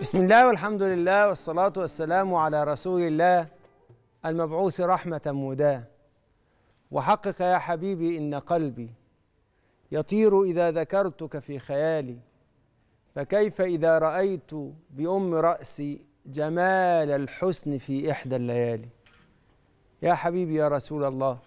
بسم الله والحمد لله والصلاة والسلام على رسول الله المبعوث رحمة موداه وحقق يا حبيبي إن قلبي يطير إذا ذكرتك في خيالي فكيف إذا رأيت بأم رأسي جمال الحسن في إحدى الليالي يا حبيبي يا رسول الله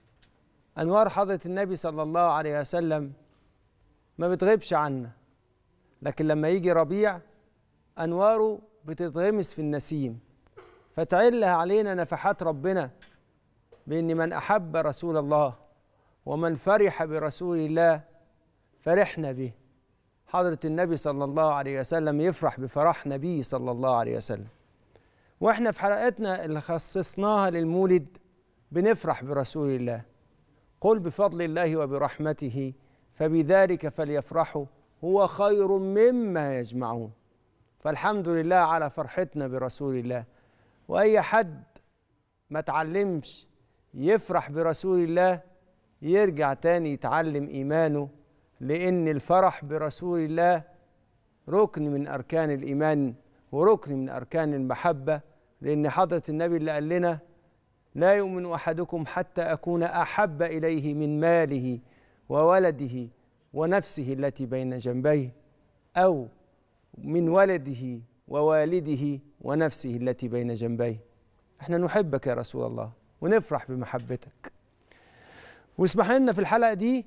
أنوار حضرة النبي صلى الله عليه وسلم ما بتغيبش عنا لكن لما يجي ربيع أنواره بتتغمس في النسيم فتعل علينا نفحات ربنا بأن من أحب رسول الله ومن فرح برسول الله فرحنا به حضرة النبي صلى الله عليه وسلم يفرح بفرح نبيه صلى الله عليه وسلم واحنا في حلقتنا اللي خصصناها للمولد بنفرح برسول الله قل بفضل الله وبرحمته فبذلك فليفرحوا هو خير مما يجمعون فالحمد لله على فرحتنا برسول الله واي حد ما تعلمش يفرح برسول الله يرجع تاني يتعلم ايمانه لان الفرح برسول الله ركن من اركان الايمان وركن من اركان المحبه لان حضره النبي اللي قال لنا لا يؤمن احدكم حتى اكون احب اليه من ماله وولده ونفسه التي بين جنبيه او من ولده ووالده ونفسه التي بين جنبيه احنا نحبك يا رسول الله ونفرح بمحبتك واسمح لنا في الحلقه دي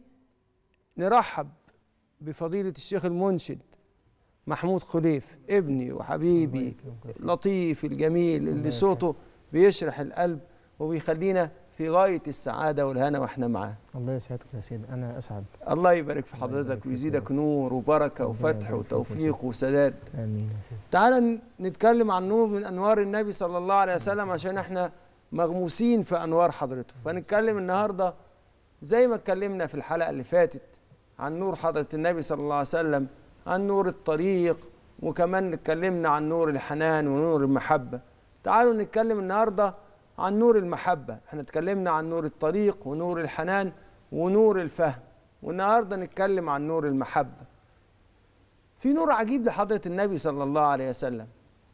نرحب بفضيله الشيخ المنشد محمود خليف ابني وحبيبي لطيف الجميل اللي صوته بيشرح القلب وبيخلينا في غايه السعاده والهنا واحنا معاه الله يسعدك يا سيدي انا اسعد الله يبارك في الله يبارك حضرتك فيك ويزيدك يا نور وبركه ربنا وفتح يبارك فيك يا وتوفيق سيدي. وسداد امين يا سيدي تعال نتكلم عن نور من انوار النبي صلى الله عليه وسلم عشان احنا مغموسين في انوار حضرته فنتكلم النهارده زي ما اتكلمنا في الحلقه اللي فاتت عن نور حضره النبي صلى الله عليه وسلم عن نور الطريق وكمان اتكلمنا عن نور الحنان ونور المحبه تعالوا نتكلم النهارده عن نور المحبه احنا اتكلمنا عن نور الطريق ونور الحنان ونور الفهم والنهارده نتكلم عن نور المحبه في نور عجيب لحضرة النبي صلى الله عليه وسلم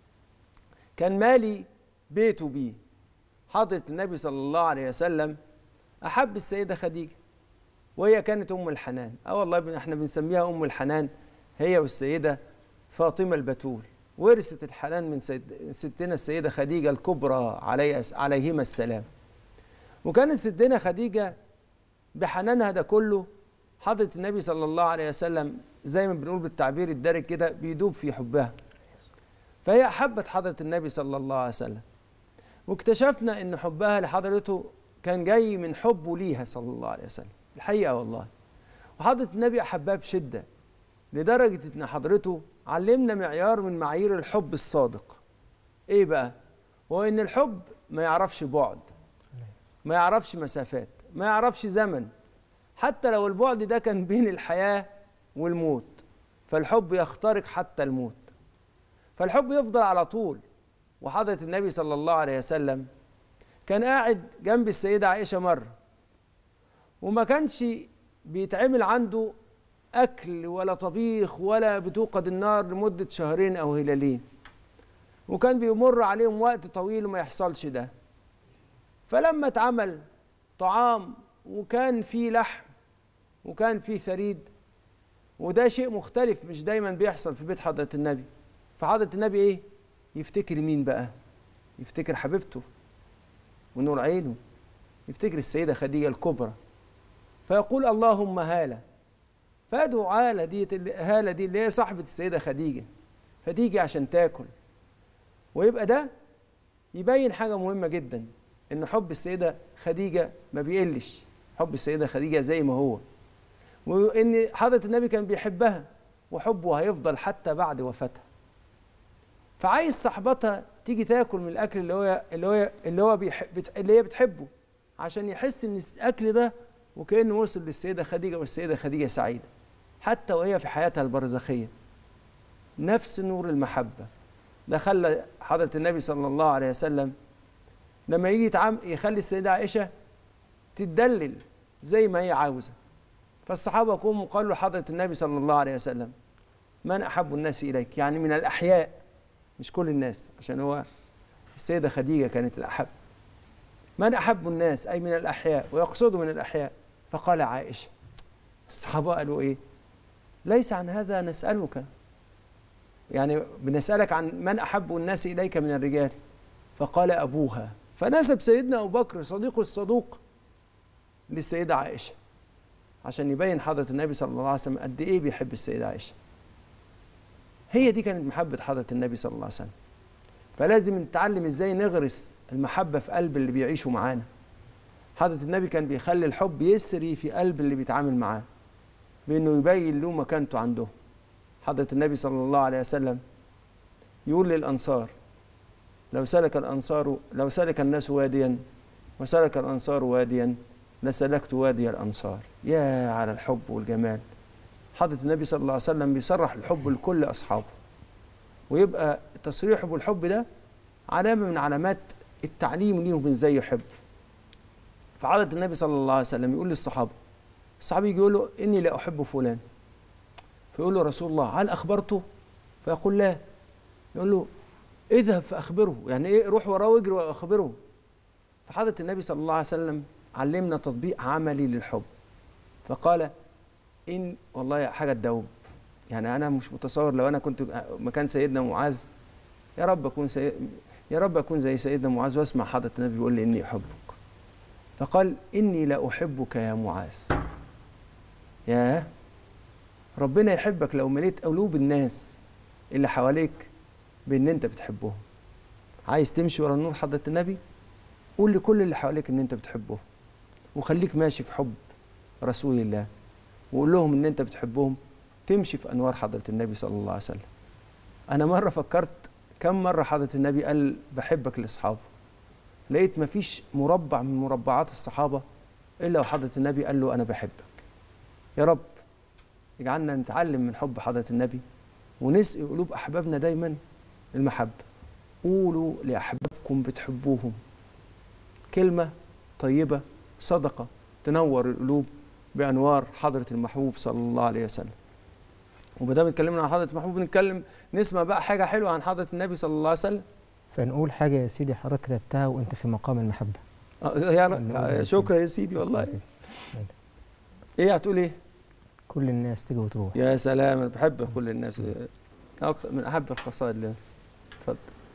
كان مالي بيته بيه حضرة النبي صلى الله عليه وسلم أحب السيدة خديجة وهي كانت أم الحنان أه والله بن- احنا بنسميها أم الحنان هي والسيدة فاطمة البتول ورثت الحنان من سيد ستنا السيدة خديجة الكبرى علي عليهما السلام وكانت ستنا خديجة بحنانها ده كله حضرة النبي صلى الله عليه وسلم زي ما بنقول بالتعبير الدارج كده بيدوب في حبها فهي أحبت حضرة النبي صلى الله عليه وسلم واكتشفنا أن حبها لحضرته كان جاي من حبه ليها صلى الله عليه وسلم الحقيقة والله وحضرة النبي أحبها بشدة لدرجة أن حضرته علمنا معيار من معايير الحب الصادق إيه بقى؟ هو أن الحب ما يعرفش بعد ما يعرفش مسافات ما يعرفش زمن حتى لو البعد ده كان بين الحياة والموت فالحب يخترق حتى الموت فالحب يفضل على طول وحضرة النبي صلى الله عليه وسلم كان قاعد جنب السيدة عائشة مرة وما كانش بيتعمل عنده أكل ولا طبيخ ولا بتوقد النار لمدة شهرين أو هلالين وكان بيمر عليهم وقت طويل وما يحصلش ده فلما اتعمل طعام وكان فيه لحم وكان فيه ثريد وده شيء مختلف مش دايما بيحصل في بيت حضرة النبي فحضرة النبي ايه يفتكر مين بقى يفتكر حبيبته ونور عينه يفتكر السيدة خديجة الكبرى فيقول اللهم هالة فادعو هالة دي هالة دي اللي هي صاحبة السيدة خديجة فتيجي عشان تاكل ويبقى ده يبين حاجة مهمة جدا ان حب السيدة خديجة ما بيقلش حب السيدة خديجة زي ما هو وان حضرة النبي كان بيحبها وحبه هيفضل حتى بعد وفاتها فعايز صاحبتها تيجي تاكل من الاكل اللي هو اللي هو اللي هو بيحب اللي هي بتحبه عشان يحس ان الاكل ده وكانه وصل للسيده خديجه والسيده خديجه سعيده حتى وهي في حياتها البرزخيه نفس نور المحبه ده خلى حضره النبي صلى الله عليه وسلم لما يجي يتعام يخلي السيده عائشه تتدلل زي ما هي عاوزه فالصحابه قوموا قالوا لحضره النبي صلى الله عليه وسلم من احب الناس اليك يعني من الاحياء مش كل الناس عشان هو السيدة خديجة كانت الأحب من أحب الناس أي من الأحياء ويقصده من الأحياء فقال عائشة الصحابة قالوا إيه ليس عن هذا نسألك يعني بنسألك عن من أحب الناس إليك من الرجال فقال أبوها فنسب سيدنا أبو بكر صديقه الصدوق للسيدة عائشة عشان يبين حضرة النبي صلى الله عليه وسلم قد إيه بيحب السيدة عائشة هي دي كانت محبة حضرة النبي صلى الله عليه وسلم فلازم نتعلم ازاي نغرس المحبة في قلب اللي بيعيشوا معانا حضرة النبي كان بيخلي الحب يسري في قلب اللي بيتعامل معاه بانه يبين له مكانته عنده حضرة النبي صلى الله عليه وسلم يقول للأنصار لو سلك الأنصار لو سلك الناس واديا وسلك الأنصار واديا لسلكت وادي الأنصار يا على الحب والجمال حضرة النبي صلى الله عليه وسلم بيصرح الحب لكل أصحابه ويبقى تصريحه بالحب ده علامة من علامات التعليم ليهم ازاي يحب فعادة النبي صلى الله عليه وسلم يقول للصحابة الصحابي يجي يقول له إني لا أحب فلان فيقول له رسول الله هل أخبرته فيقول لا يقول له اذهب فأخبره يعني إيه روح وراه واجري وأخبره فحضرة النبي صلى الله عليه وسلم علمنا تطبيق عملي للحب فقال إن والله حاجة تدوب يعني أنا مش متصور لو أنا كنت مكان سيدنا معاذ يا رب أكون سي... يا رب أكون زي سيدنا معاذ وأسمع حضرة النبي بيقول لي إني أحبك فقال إني لا أحبك يا معاذ يا ربنا يحبك لو مليت قلوب الناس اللي حواليك بإن أنت بتحبهم عايز تمشي ورا النور حضرة النبي قول لكل اللي حواليك إن أنت بتحبهم وخليك ماشي في حب رسول الله وقول لهم إن أنت بتحبهم تمشي في أنوار حضرة النبي صلى الله عليه وسلم أنا مرة فكرت كم مرة حضرة النبي قال بحبك لأصحابه لقيت مفيش مربع من مربعات الصحابة إلا وحضرة النبي قال له أنا بحبك يا رب اجعلنا نتعلم من حب حضرة النبي ونسقي قلوب أحبابنا دايما المحبة قولوا لأحبابكم بتحبوهم كلمة طيبة صدقة تنور القلوب بأنوار حضرة المحبوب صلى الله عليه وسلم وما دام اتكلمنا عن حضرة المحبوب نتكلم نسمع بقى حاجة حلوة عن حضرة النبي صلى الله عليه وسلم فنقول حاجة يا سيدي حضرتك كتبتها وأنت في مقام المحبة آه، يا رب شكرا يا سيدي والله ايه هتقول ايه؟ كل الناس تيجي وتروح يا سلام انا بحب كل الناس أك- من احب القصائد لنفسي اتفضل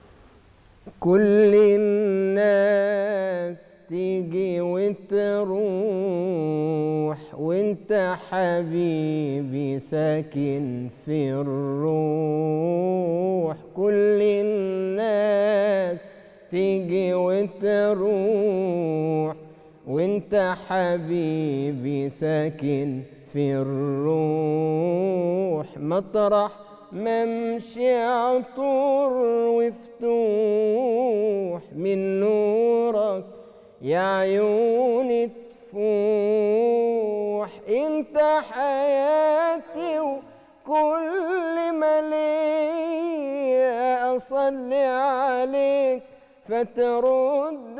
كل الناس تيجي وتروح وانت حبيبي ساكن في الروح كل الناس تيجي وتروح وانت حبيبي ساكن في الروح مطرح ممشي عطور وفتوح من نورك يا عيوني تفوح انت حياتي وكل ما ليا اصلي عليك فترد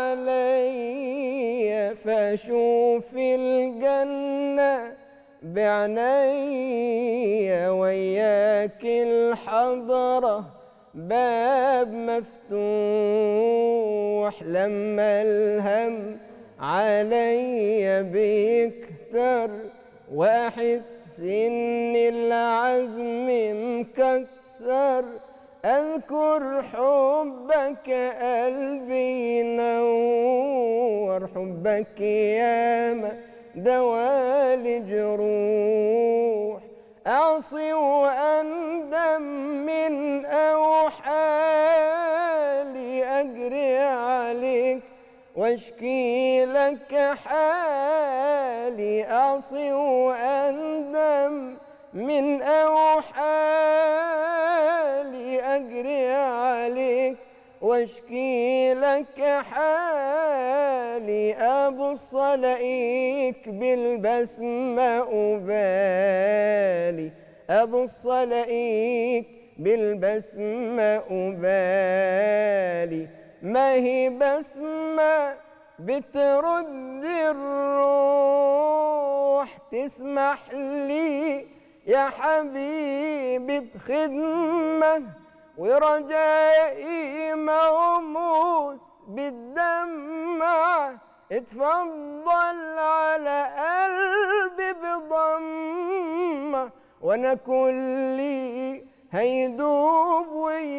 علي فاشوف الجنه بعناية وياك الحضرة باب مفتوح لما الهم علي بيكتر واحس ان العزم مكسر اذكر حبك قلبي ينور حبك ياما دوالي جروح أعصي وأندم من أوحالي أجري عليك واشكي لك حالي أعصي وأندم من أوحالي أجري عليك واشكي لك حالي ابص الاقيك بالبسمة أبالي ابص الاقيك بالبسمة أبالي ما هي بسمة بترد الروح تسمح لي يا حبيبي بخدمة ورجائي موموس بالدمع اتفضل على قلبي بضمة وانا كلي هيدوب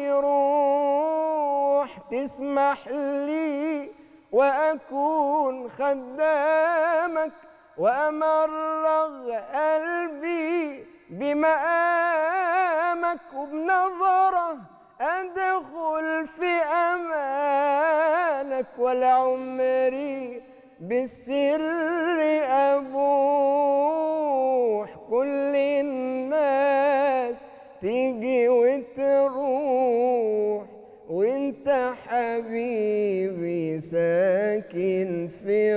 ويروح تسمح لي واكون خدامك وامرغ قلبي بمقامك وبنظره ادخل في امانك ولعمري بالسر ابوح كل الناس تيجي وتروح وانت حبيبي ساكن في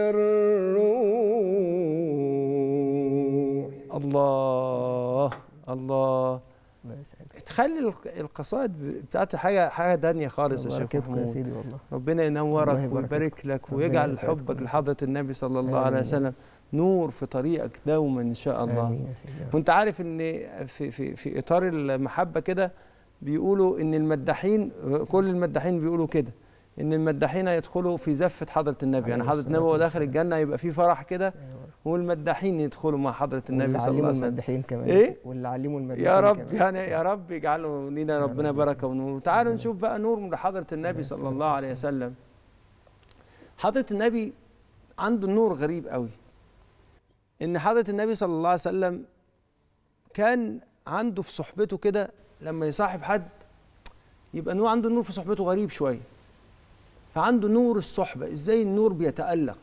الروح الله الله الله يسعدك تخلي الق- القصائد بتاعتي حاجه حاجه تانية خالص يا شيخ بركتكم يا محمود سيدي والله ربنا الله ينورك يبارك ويبارك لك ربنا ويجعل يسعدكم حبك يا لحضرة النبي صلى الله عليه آمين. وسلم نور في طريقك دوما ان شاء الله امين يا سيدي وانت عارف ان في في في اطار المحبه كده بيقولوا ان المداحين كل المداحين بيقولوا كده ان المداحين يدخلوا في زفه حضره النبي يعني عليه حضره الصلاة النبي وهو داخل والسلام. الجنه يبقى في فرح كده أيوة. والمداحين يدخلوا مع حضره النبي واللي صلى الله علموا عليه وسلم المداحين كمان إيه؟ واللي علموا المداحين يا رب كمان. يعني يا رب يجعله لينا ربنا رب بركه يسلمك. ونور تعالوا ربنا نشوف بقى نور من حضره النبي عليه صلى الصلاة الله عليه والسلام. وسلم حضره النبي عنده نور غريب قوي ان حضره النبي صلى الله عليه وسلم كان عنده في صحبته كده لما يصاحب حد يبقى نور عنده نور في صحبته غريب شويه فعنده نور الصحبه ازاي النور بيتالق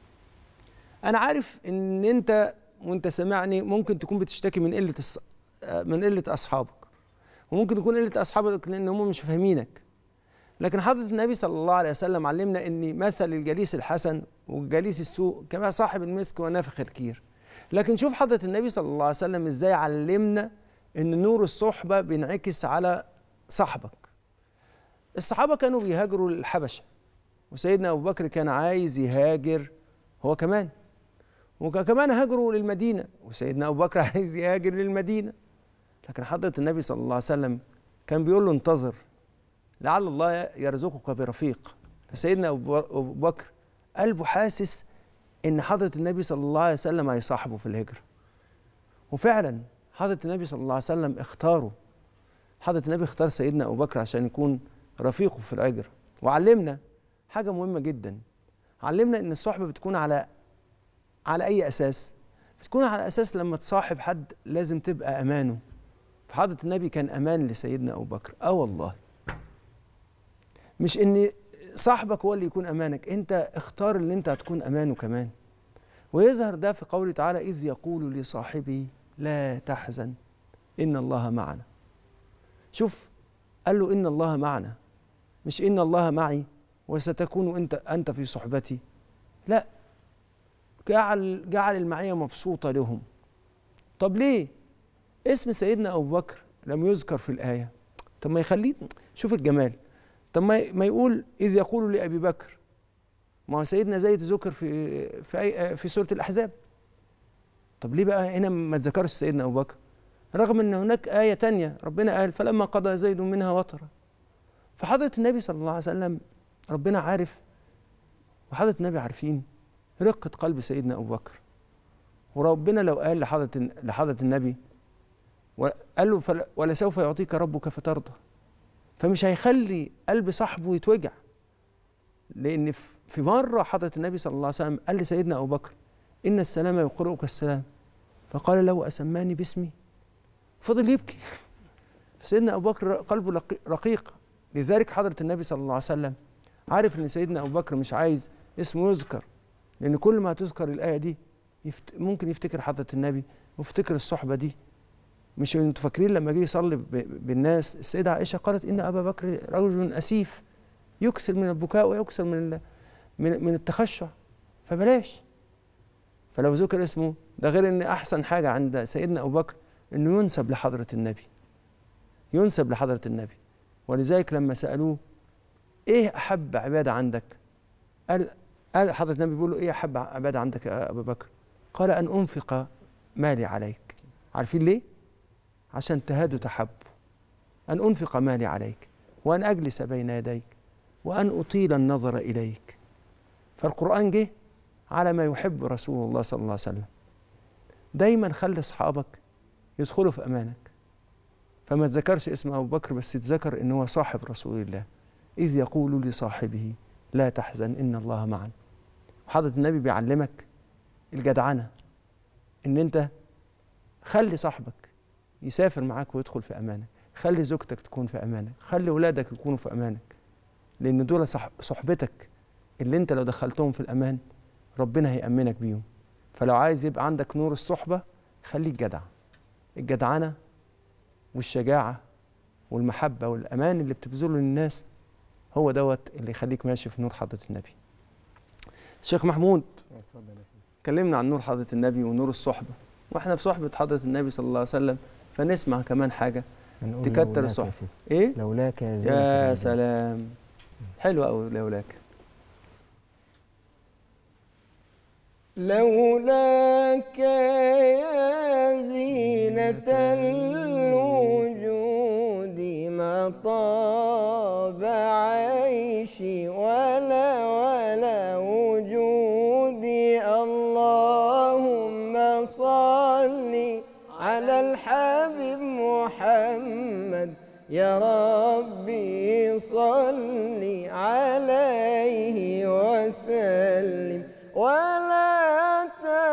انا عارف ان انت وانت سامعني ممكن تكون بتشتكي من قله الص... من قله اصحابك وممكن يكون قله اصحابك لان هم مش فاهمينك لكن حضره النبي صلى الله عليه وسلم علمنا ان مثل الجليس الحسن والجليس السوء كما صاحب المسك ونافخ الكير لكن شوف حضره النبي صلى الله عليه وسلم ازاي علمنا ان نور الصحبه بينعكس على صاحبك الصحابه كانوا بيهاجروا للحبشه وسيدنا ابو بكر كان عايز يهاجر هو كمان وكمان هاجروا للمدينه وسيدنا ابو بكر عايز يهاجر للمدينه لكن حضره النبي صلى الله عليه وسلم كان بيقول له انتظر لعل الله يرزقك برفيق فسيدنا ابو أبو بكر قلبه حاسس ان حضره النبي صلى الله عليه وسلم هيصاحبه في الهجره وفعلا حضره النبي صلى الله عليه وسلم اختاره حضره النبي اختار سيدنا ابو بكر عشان يكون رفيقه في الهجره وعلمنا حاجه مهمه جدا علمنا ان الصحبه بتكون على على اي اساس بتكون على اساس لما تصاحب حد لازم تبقى امانه فحضره النبي كان امان لسيدنا ابو بكر اه والله مش ان صاحبك هو اللي يكون امانك انت اختار اللي انت هتكون امانه كمان ويظهر ده في قوله تعالى اذ يقول لصاحبه لا تحزن ان الله معنا شوف قال له ان الله معنا مش ان الله معي وستكون انت انت في صحبتي لا جعل جعل المعيه مبسوطه لهم طب ليه اسم سيدنا ابو بكر لم يذكر في الايه طب ما يخليه شوف الجمال طب ما ما يقول اذ يقول لابي بكر ما هو سيدنا زيد ذكر في في أي في سوره الاحزاب طب ليه بقى هنا ما تذكرش سيدنا ابو بكر رغم ان هناك ايه تانية ربنا قال فلما قضى زيد منها وطرا فحضره النبي صلى الله عليه وسلم ربنا عارف وحضره النبي عارفين رقه قلب سيدنا ابو بكر وربنا لو قال لحضره لحضره النبي وقال له فل- ولسوف يعطيك ربك فترضى فمش هيخلي قلب صاحبه يتوجع لان في- في مره حضره النبي صلى الله عليه وسلم قال لسيدنا ابو بكر ان السلام يقرئك السلام فقال له اسماني باسمي فضل يبكي سيدنا ابو بكر قلبه لقي- رقيق لذلك حضره النبي صلى الله عليه وسلم عارف ان سيدنا ابو بكر مش عايز اسمه يذكر لان كل ما تذكر الايه دي يفت... ممكن يفتكر حضره النبي ويفتكر الصحبه دي مش انتوا فاكرين لما جه يصلي ب... بالناس السيده عائشه قالت ان ابا بكر رجل اسيف يكثر من البكاء ويكثر من ال... من من التخشع فبلاش فلو ذكر اسمه ده غير ان احسن حاجه عند سيدنا ابو بكر انه ينسب لحضره النبي ينسب لحضره النبي ولذلك لما سالوه ايه احب عباده عندك قال قال حضره النبي بيقول له ايه احب عباده عندك يا ابا بكر قال ان انفق مالي عليك عارفين ليه عشان تهاد تحب ان انفق مالي عليك وأن أجلس بين يديك وأن أطيل النظر إليك فالقرآن جه على ما يحب رسول الله صلى الله عليه وسلم دايما خلي أصحابك يدخلوا في أمانك فما تذكرش اسم أبو بكر بس تذكر إن هو صاحب رسول الله إذ يقول لصاحبه لا تحزن إن الله معنا وحضرة النبي بيعلمك الجدعنة إن أنت خلي صاحبك يسافر معاك ويدخل في أمانك خلي زوجتك تكون في أمانك خلي أولادك يكونوا في أمانك لأن دول صح صحبتك اللي أنت لو دخلتهم في الأمان ربنا هيأمنك بيهم فلو عايز يبقى عندك نور الصحبة خليك جدع الجدعنة والشجاعة والمحبة والأمان اللي بتبذله للناس هو دوت اللي يخليك ماشي في نور حضرة النبي الشيخ محمود اتفضل يا سيدي كلمنا عن نور حضرة النبي ونور الصحبة واحنا في صحبة حضرة النبي صلى الله عليه وسلم فنسمع كمان حاجة هنقول تكتر لولاك يا الصحبة. سيدي. ايه لولاك يا زينة يا العباد. سلام حلو قوي لولاك لولاك يا زينة الوجود ما طاب عيشي ولا ولا وجودي اللهم صل على الحبيب محمد يا ربي صل عليه وسلم ولا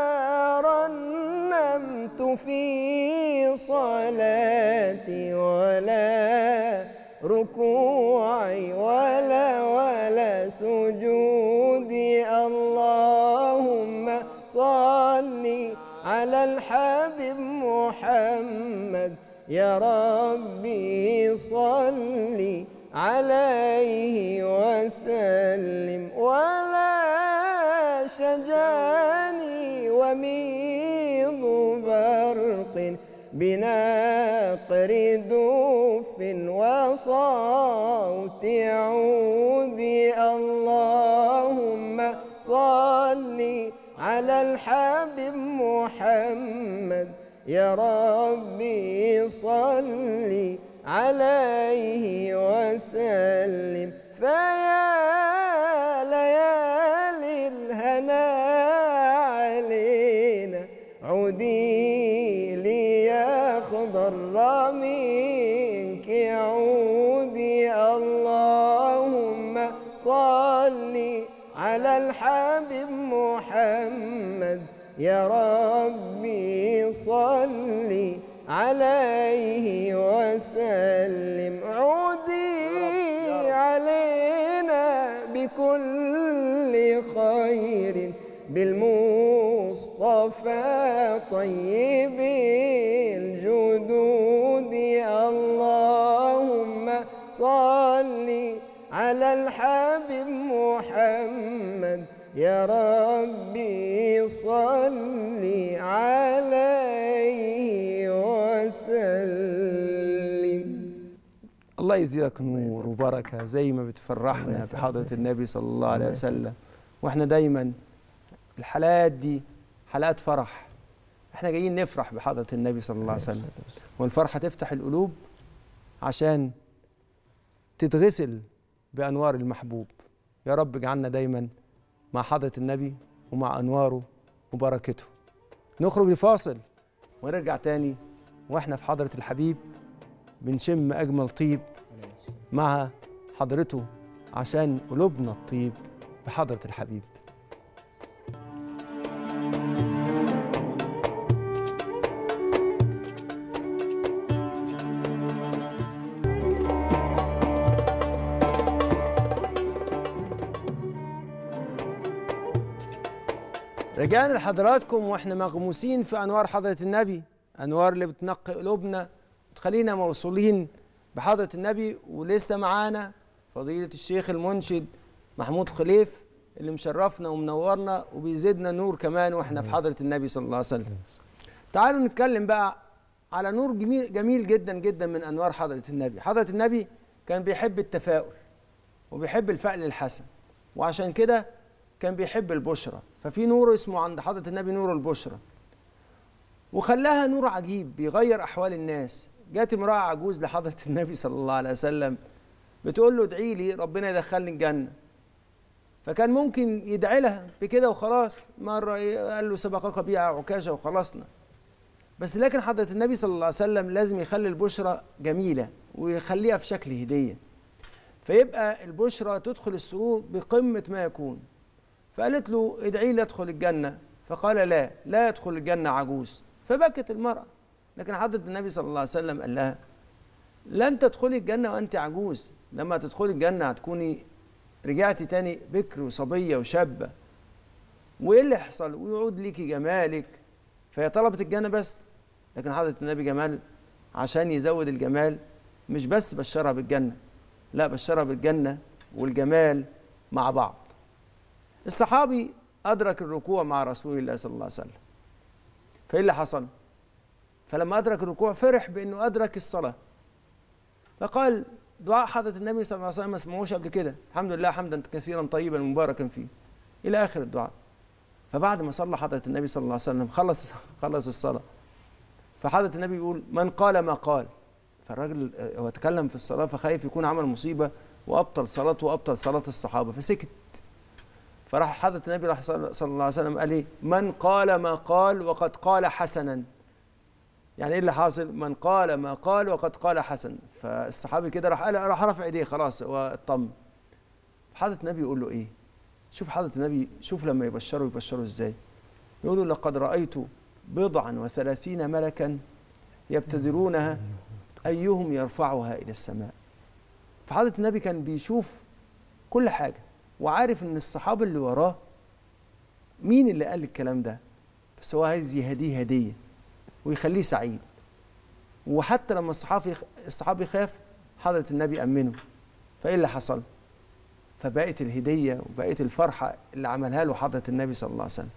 ترنمت في صلاتي ولا ركوعي ولا ولا سجودي اللهم صل على الحبيب محمد يا ربي صل عليه وسلم ولا شجاني وميض برق بناقر دف وصوت عودي اللهم صل على الحبيب محمد يا ربي صل عليه وسلم فيا ليالي الهنا علينا عودي ليخضر منك عودي اللهم صل على الحبيب محمد يا ربي صل عليه وسلم عودي علينا بكل خير بالمصطفى طيب الجدود اللهم صل على الحبيب محمد يا ربي صل عليه وسلم الله يزيدك نور وبركة زي ما بتفرحنا يسعدك بحضرة ويسعدك. النبي صلى الله عليه الله يسعدك. وسلم واحنا دايما الحلقات دي حلقات فرح احنا جايين نفرح بحضرة النبي صلى الله عليه وسلم والفرحة تفتح القلوب عشان تتغسل بأنوار المحبوب يا رب اجعلنا دايما مع حضرة النبي ومع أنواره وبركته نخرج لفاصل ونرجع تاني واحنا في حضرة الحبيب بنشم أجمل طيب مع حضرته عشان قلوبنا الطيب بحضرة الحبيب رجعنا لحضراتكم واحنا مغموسين في انوار حضره النبي انوار اللي بتنقي قلوبنا وتخلينا موصولين بحضره النبي ولسه معانا فضيله الشيخ المنشد محمود خليف اللي مشرفنا ومنورنا وبيزيدنا نور كمان واحنا في حضره النبي صلى الله عليه وسلم تعالوا نتكلم بقى على نور جميل جميل جدا جدا من انوار حضره النبي حضره النبي كان بيحب التفاؤل وبيحب الفعل الحسن وعشان كده كان بيحب البشرى ففي نور اسمه عند حضرة النبي نور البشرى وخلاها نور عجيب بيغير أحوال الناس جات امرأة عجوز لحضرة النبي صلى الله عليه وسلم بتقول له ادعي لي ربنا يدخلني الجنه فكان ممكن يدعي لها بكده وخلاص مره إيه قال له سبقك بيها عكاشه وخلصنا بس لكن حضره النبي صلى الله عليه وسلم لازم يخلي البشرى جميله ويخليها في شكل هديه فيبقى البشرى تدخل السرور بقمه ما يكون فقالت له ادعي لي ادخل الجنه فقال لا لا يدخل الجنه عجوز فبكت المراه لكن حضره النبي صلى الله عليه وسلم قال لها لن تدخلي الجنه وانت عجوز لما تدخلي الجنه هتكوني رجعتي تاني بكر وصبيه وشابه وايه اللي يحصل ويعود ليكي جمالك فهي طلبت الجنه بس لكن حضره النبي جمال عشان يزود الجمال مش بس بشرها بالجنه لا بشرها بالجنه والجمال مع بعض الصحابي ادرك الركوع مع رسول الله صلى الله عليه وسلم فايه اللي حصل فلما ادرك الركوع فرح بانه ادرك الصلاه فقال دعاء حضرة النبي صلى الله عليه وسلم ما سمعوش قبل كده الحمد لله حمدا كثيرا طيبا مباركا فيه إلى آخر الدعاء فبعد ما صلى حضرة النبي صلى الله عليه وسلم خلص خلص الصلاة فحضرة النبي يقول من قال ما قال فالراجل آه، هو تكلم في الصلاة فخايف يكون عمل مصيبة وأبطل صلاته وأبطل صلاة الصحابة فسكت فراح حضرة النبي راح صلى صلى الله عليه وسلم قال إيه من قال ما قال وقد قال حسنا يعني ايه اللي حاصل؟ من قال ما قال وقد قال حسن فالصحابي كده راح قال راح رفع ايديه خلاص هو اطمن حضرة النبي يقول له ايه؟ شوف حضرة النبي شوف لما يبشروا يبشروا ازاي؟ يقولوا لقد رأيت بضعا وثلاثين ملكا يبتدرونها أيهم يرفعها إلى السماء فحضرة النبي كان بيشوف كل حاجة وعارف إن الصحابة اللي وراه مين اللي قال الكلام ده بس هو عايز يهديه هدية ويخليه سعيد وحتى لما الصحابي الصحابي خاف حضرة النبي أمنه فإيه اللي حصل؟ فبقت الهدية وبقت الفرحة اللي عملها له حضرة النبي صلى الله عليه وسلم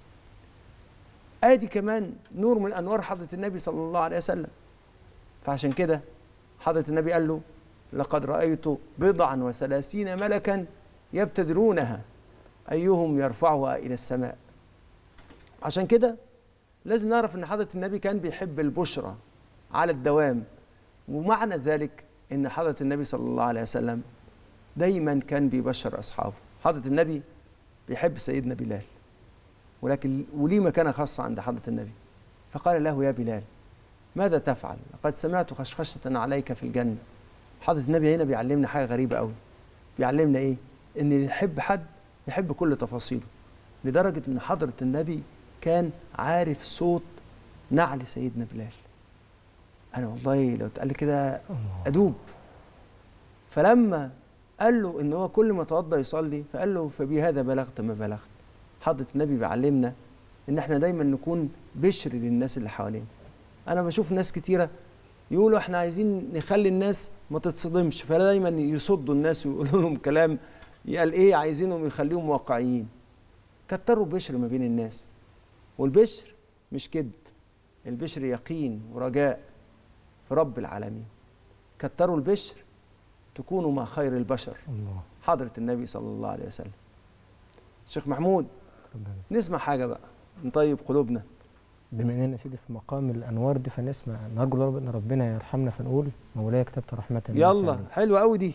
ادي كمان نور من انوار حضره النبي صلى الله عليه وسلم فعشان كده حضره النبي قال له لقد رايت بضعا وثلاثين ملكا يبتدرونها ايهم يرفعها الى السماء عشان كده لازم نعرف ان حضره النبي كان بيحب البشرى على الدوام ومعنى ذلك ان حضره النبي صلى الله عليه وسلم دايما كان بيبشر اصحابه حضره النبي بيحب سيدنا بلال ولكن وليه مكانة خاصة عند حضرة النبي فقال له يا بلال ماذا تفعل لقد سمعت خشخشة عليك في الجنة حضرة النبي هنا بيعلمنا حاجة غريبة قوي بيعلمنا ايه ان اللي يحب حد يحب كل تفاصيله لدرجة ان حضرة النبي كان عارف صوت نعل سيدنا بلال انا والله لو اتقال لي كده ادوب فلما قال له ان هو كل ما توضى يصلي فقال له فبهذا بلغت ما بلغت حضرة النبي بيعلمنا ان احنا دايما نكون بشر للناس اللي حوالينا انا بشوف ناس كتيره يقولوا احنا عايزين نخلي الناس ما تتصدمش فدايما يصدوا الناس ويقولوا لهم كلام قال ايه عايزينهم يخليهم واقعيين كتروا بشر ما بين الناس والبشر مش كذب البشر يقين ورجاء في رب العالمين كتروا البشر تكونوا مع خير البشر الله حضرة النبي صلى الله عليه وسلم شيخ محمود ربنا نسمع حاجة بقى نطيب قلوبنا بما اننا يا سيدي في مقام الانوار دي فنسمع نرجو رب ان ربنا يرحمنا فنقول مولاي كتبت رحمه الناس يلا عليك. حلوة قوي دي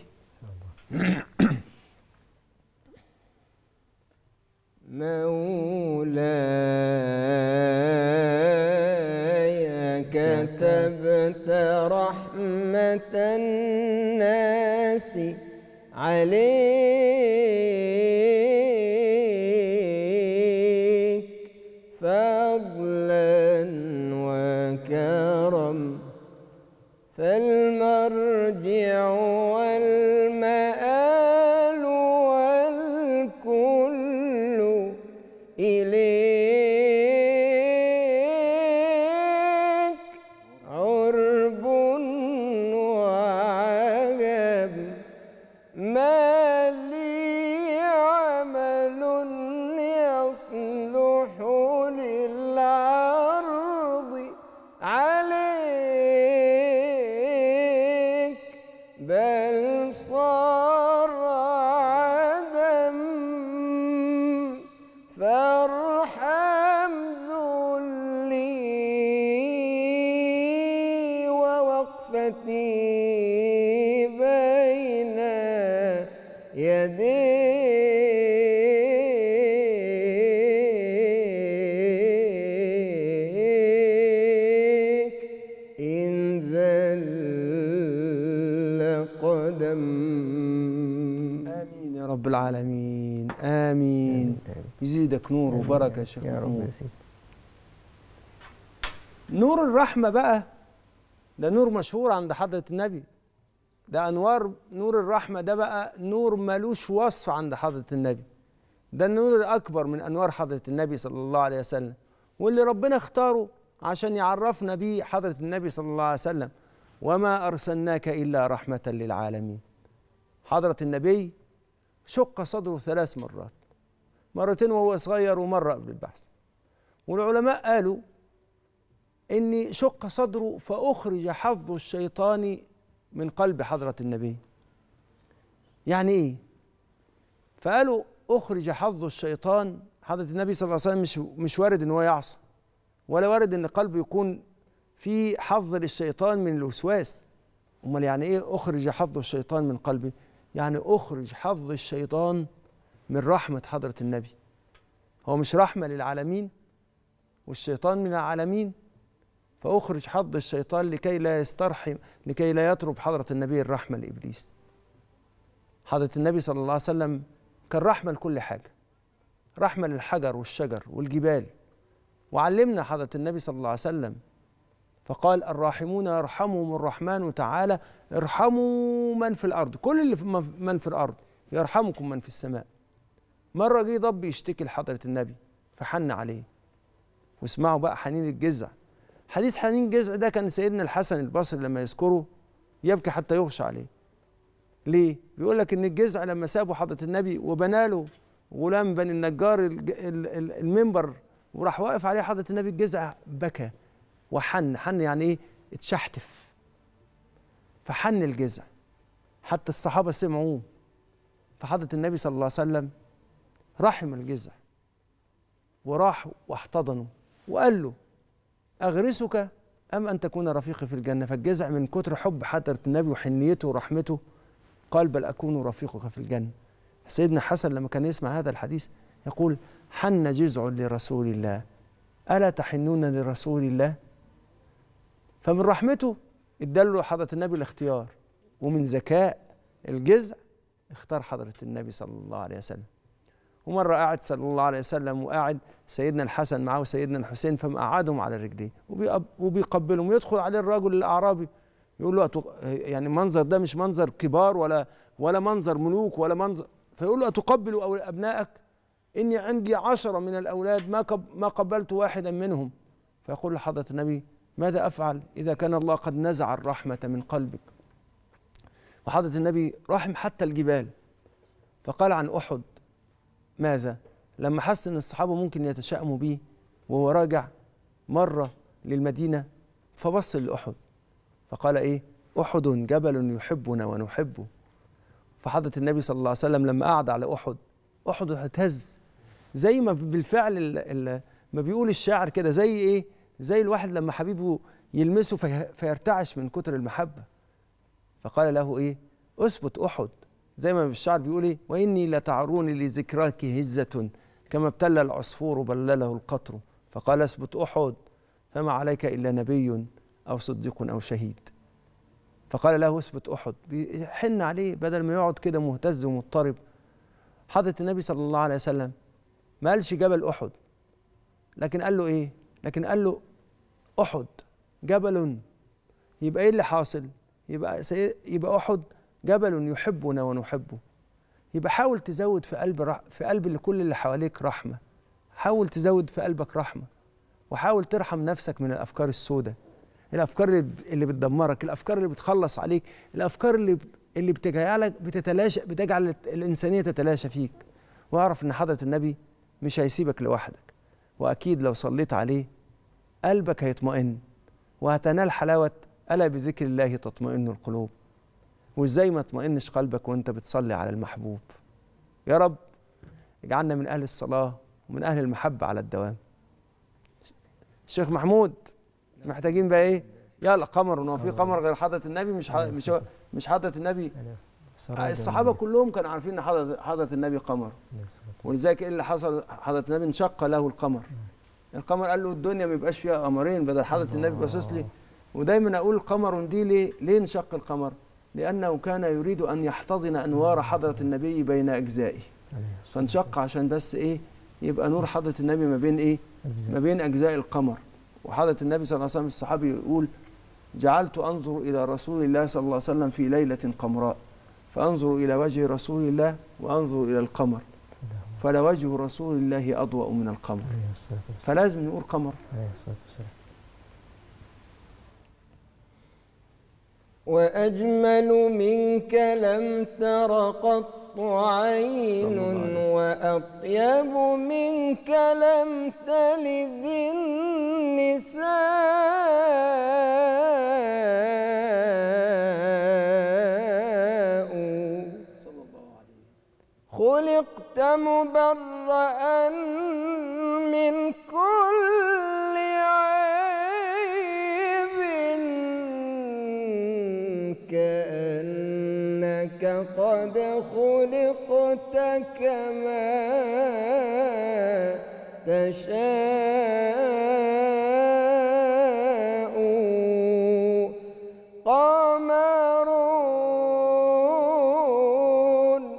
مولاي كتبت رحمة الناس عليك فضلا وكرم فالمرجع والمآل والكل إليك عرب وعجب ما لي عمل يصلح للعرض عليك بل صار عدم فارحم ذلي ووقفتي بين يديك إن زل قدم امين يا رب العالمين امين يزيدك نور وبركه يا شيخ يا رب يا محمود سيدي نور الرحمه بقى ده نور مشهور عند حضره النبي ده انوار نور الرحمه ده بقى نور ملوش وصف عند حضره النبي ده النور الاكبر من انوار حضره النبي صلى الله عليه وسلم واللي ربنا اختاره عشان يعرفنا بيه حضره النبي صلى الله عليه وسلم وما ارسلناك الا رحمه للعالمين حضره النبي شق صدره ثلاث مرات مرتين وهو صغير ومره قبل البحث والعلماء قالوا ان شق صدره فاخرج حظ الشيطان من قلب حضره النبي يعني ايه فقالوا اخرج حظ الشيطان حضره النبي صلى الله عليه وسلم مش مش وارد ان هو يعصى ولا وارد ان قلبه يكون في حظ للشيطان من الوسواس امال يعني ايه اخرج حظ الشيطان من قلبي يعني اخرج حظ الشيطان من رحمه حضره النبي هو مش رحمه للعالمين والشيطان من العالمين فاخرج حظ الشيطان لكي لا يسترحم لكي لا يطلب حضره النبي الرحمه لابليس حضره النبي صلى الله عليه وسلم كان رحمه لكل حاجه رحمه للحجر والشجر والجبال وعلمنا حضره النبي صلى الله عليه وسلم فقال الراحمون يرحمهم الرحمن تعالى ارحموا من في الارض كل اللي في من في الارض يرحمكم من في السماء مره جه ضب يشتكي لحضره النبي فحن عليه واسمعوا بقى حنين الجزع حديث حنين الجزع ده كان سيدنا الحسن البصري لما يذكره يبكي حتى يغشى عليه ليه بيقول لك ان الجزع لما سابوا حضره النبي وبناله غلام بني النجار الج- ال- ال- المنبر وراح واقف عليه حضره النبي الجزع بكى وحن حن يعني ايه اتشحتف فحن الجزع حتى الصحابه سمعوه فحضره النبي صلى الله عليه وسلم رحم الجزع وراح واحتضنه وقال له اغرسك ام ان تكون رفيقي في الجنه فالجزع من كتر حب حضره النبي وحنيته ورحمته قال بل اكون رفيقك في الجنه سيدنا حسن لما كان يسمع هذا الحديث يقول حن جزع لرسول الله الا تحنون لرسول الله فمن رحمته اداله حضره النبي الاختيار ومن ذكاء الجزع اختار حضره النبي صلى الله عليه وسلم ومره قاعد صلى الله عليه وسلم وقاعد سيدنا الحسن معه وسيدنا الحسين فمقعدهم على رجليه وبيقب- وبيقبلهم ويدخل عليه الرجل الاعرابي يقول له أتق... يعني منظر ده مش منظر كبار ولا ولا منظر ملوك ولا منظر فيقول له أتقبل أو أبنائك إني عندي عشرة من الأولاد ما قب... ما قبلت واحدا منهم فيقول لحضرة النبي ماذا أفعل إذا كان الله قد نزع الرحمة من قلبك وحضرة النبي رحم حتى الجبال فقال عن أحد ماذا لما حس ان الصحابه ممكن يتشائموا بيه وهو راجع مره للمدينه فبص لاحد فقال ايه احد جبل يحبنا ونحبه فحضره النبي صلى الله عليه وسلم لما قعد على احد احد اهتز زي ما بالفعل ال ال ما بيقول الشاعر كده زي ايه زي الواحد لما حبيبه يلمسه في فيرتعش من كتر المحبه فقال له ايه اثبت احد زي ما الشعر بيقول ايه واني لتعروني لذكراك هزه كما ابتلى العصفور بلله القطر فقال اثبت احد فما عليك الا نبي او صديق او شهيد فقال له اثبت احد بيحن عليه بدل ما يقعد كده مهتز ومضطرب حضرة النبي صلى الله عليه وسلم ما قالش جبل احد لكن قال له ايه لكن قال له احد جبل يبقى ايه اللي حاصل يبقى سي... يبقى احد جبل يحبنا ونحبه يبقى حاول تزود في قلب رح... في قلب كل اللي حواليك رحمه حاول تزود في قلبك رحمه وحاول ترحم نفسك من الافكار السوداء الافكار اللي, اللي بتدمرك الافكار اللي بتخلص عليك الافكار اللي اللي بتجعلك بتتلاشى بتجعل الانسانيه تتلاشى فيك واعرف ان حضره النبي مش هيسيبك لوحدك واكيد لو صليت عليه قلبك هيطمئن وهتنال حلاوه الا بذكر الله تطمئن القلوب وازاي ما تطمئنش قلبك وانت بتصلي على المحبوب يا رب اجعلنا من اهل الصلاه ومن اهل المحبه على الدوام الشيخ محمود محتاجين بقى ايه يلا قمر هو في قمر غير حضره النبي مش ح... مش هو- مش حضره النبي سراج الصحابه النبي. كلهم كانوا عارفين ان حضره حضره النبي قمر عليه الصلاة ولذلك ايه اللي حصل حضره النبي انشق له القمر القمر قال له الدنيا ما يبقاش فيها قمرين بدل حضره النبي باصص لي ودايما اقول قمر دي ليه ليه انشق القمر لانه كان يريد ان يحتضن انوار حضره النبي بين اجزائه عليه الصلاة فانشق عشان بس ايه يبقى نور حضره النبي ما بين ايه والسلام. ما بين اجزاء القمر وحضره النبي صلى الله عليه وسلم الصحابي يقول جعلت انظر الى رسول الله صلى الله عليه وسلم في ليله قمراء فانظر الى وجه رسول الله وانظر الى القمر فلوجه رسول الله اضوأ من القمر عليه الصلاة والسلام. فلازم نقول قمر عليه الصلاة والسلام. وأجمل منك لم تر قط عين صلى الله عليه وسلم. وأطيب منك لم تلد النساء خلقت مبرأ من كل عيب كأنك قد خلقت كما تشاء قمرون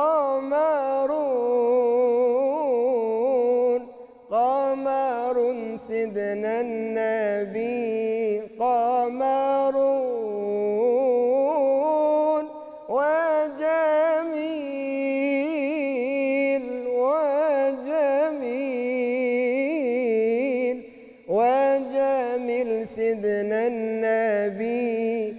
قمرون قمر سيدنا النبي قمرون وجميل وجميل وجميل سيدنا النبي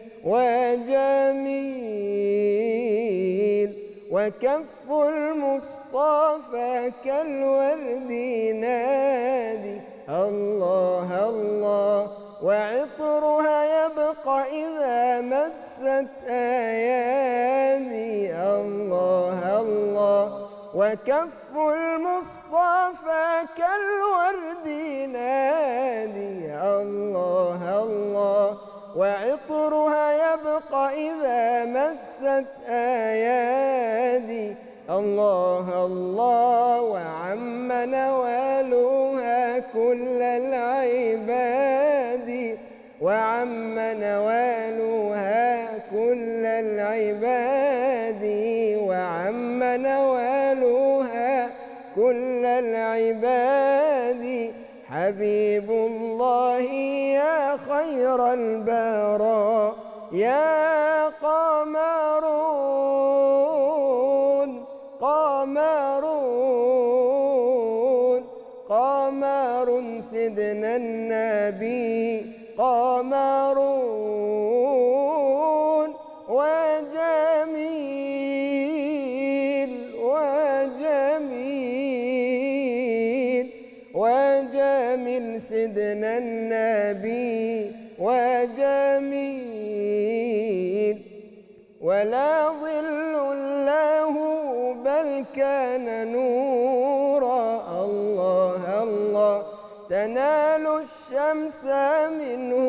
وجميل وكف المصطفى كالورد نادي الله الله وعطرها يبقى إذا مست أيادي الله الله وكف المصطفى كالورد نادي الله الله وعطرها يبقى إذا مست أيادي الله الله وعم نوالها كل العباد وعم نوالها كل العباد وعم نوالها كل العباد حبيب الله يا خير البراء يا قمرون قمرون قمر سيدنا النبي قمرون وجميل وجميل وجميل سيدنا النبي وجميل ولا ظل له بل كان نورا الله الله تنال الشمس منه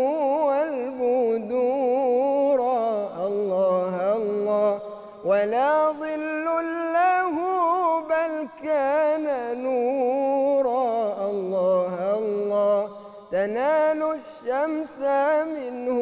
والبدور الله الله ولا ظل له بل كان نورا الله الله تنال الشمس منه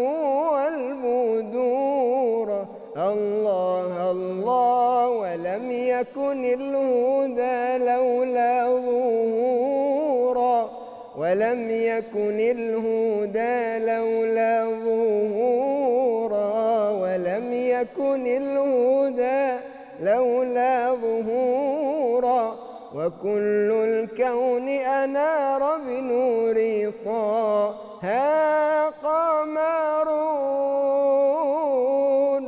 والبدور الله الله ولم يكن الهدى لولا ظهورا ولم يكن الهدى لولا ظهورا ولم يكن الهدى لولا ظهورا وكل الكون أنار بنور طه قمرون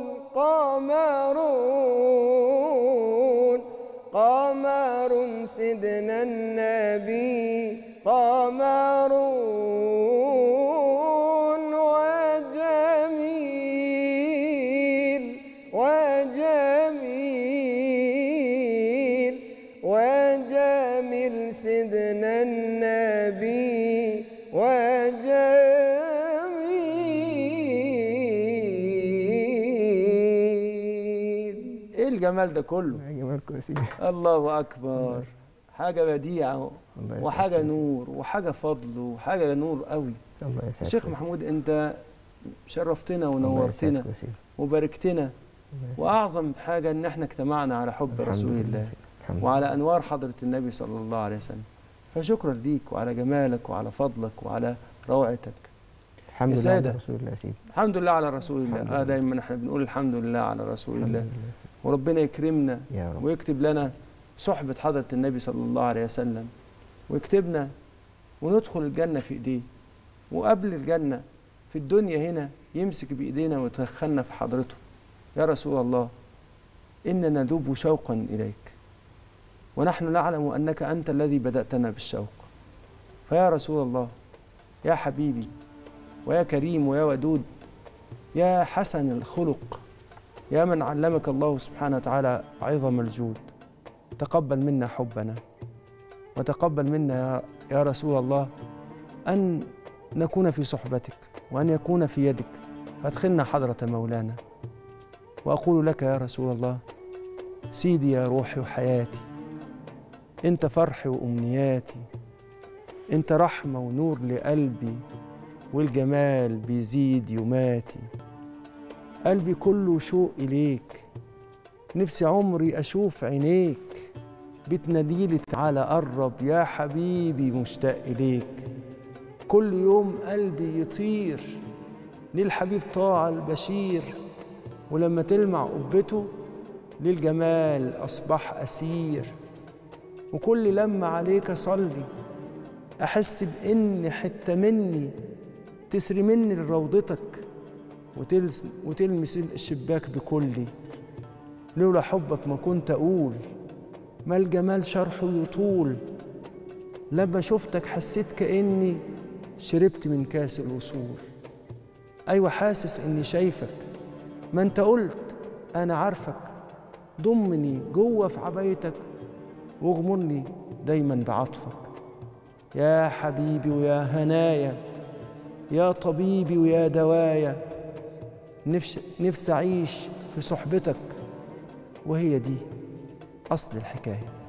قمرون قمر سيدنا النبي قمرون وجميل وجميل وجميل سيدنا النبي وجميل الجمال ده كله يا جمالكم يا سيدي الله اكبر حاجه بديعه الله يسعدك وحاجه يا سيدي. نور وحاجه فضل وحاجه نور قوي الله يسعدك شيخ يا محمود انت شرفتنا سيدي. الله ونورتنا يسعدك يا سيدي. وباركتنا الله يسعدك. واعظم حاجه ان احنا اجتمعنا على حب الحمد رسول لله الله يا سيدي. الحمد لله. وعلى انوار حضره النبي صلى الله عليه وسلم فشكرا ليك وعلى جمالك وعلى فضلك وعلى روعتك الحمد يا لله على سادة. رسول الله يا سيدي الحمد لله على رسول الله الحمد اه لله. دايما احنا بنقول الحمد لله على رسول الحمد الله لله يا سيدي. وربنا يكرمنا يا رب ويكتب لنا صحبة حضرة النبي صلى الله عليه وسلم ويكتبنا وندخل الجنة في إيديه وقبل الجنة في الدنيا هنا يمسك بإيدينا ويدخلنا في حضرته يا رسول الله إننا ندوب شوقا إليك ونحن نعلم أنك أنت الذي بدأتنا بالشوق فيا رسول الله يا حبيبي ويا كريم ويا ودود يا حسن الخلق يا من علمك الله سبحانه وتعالى عظم الجود تقبل منا حبنا وتقبل منا يا- يا رسول الله أن نكون في صحبتك وأن يكون في يدك فادخلنا حضرة مولانا وأقول لك يا رسول الله سيدي يا روحي وحياتي أنت فرحي وأمنياتي أنت رحمة ونور لقلبي والجمال بيزيد يوماتي قلبي كله شوق إليك نفسي عمري أشوف عينيك بتناديلي تعالى قرب يا حبيبي مشتاق إليك كل يوم قلبي يطير للحبيب طاعة البشير ولما تلمع قبته للجمال أصبح أسير وكل لما عليك أصلي أحس بإن حتة مني تسري مني لروضتك وتلس وتلمس الشباك بكلي لولا حبك ما كنت أقول ما الجمال شرحه يطول لما شفتك حسيت كأني شربت من كاس الوصول أيوة حاسس إني شايفك ما أنت قلت أنا عارفك ضمني جوه في عبايتك واغمرني دايما بعطفك يا حبيبي ويا هنايا يا طبيبي ويا دوايا نفس نفسي أعيش في صحبتك وهي دي أصل الحكاية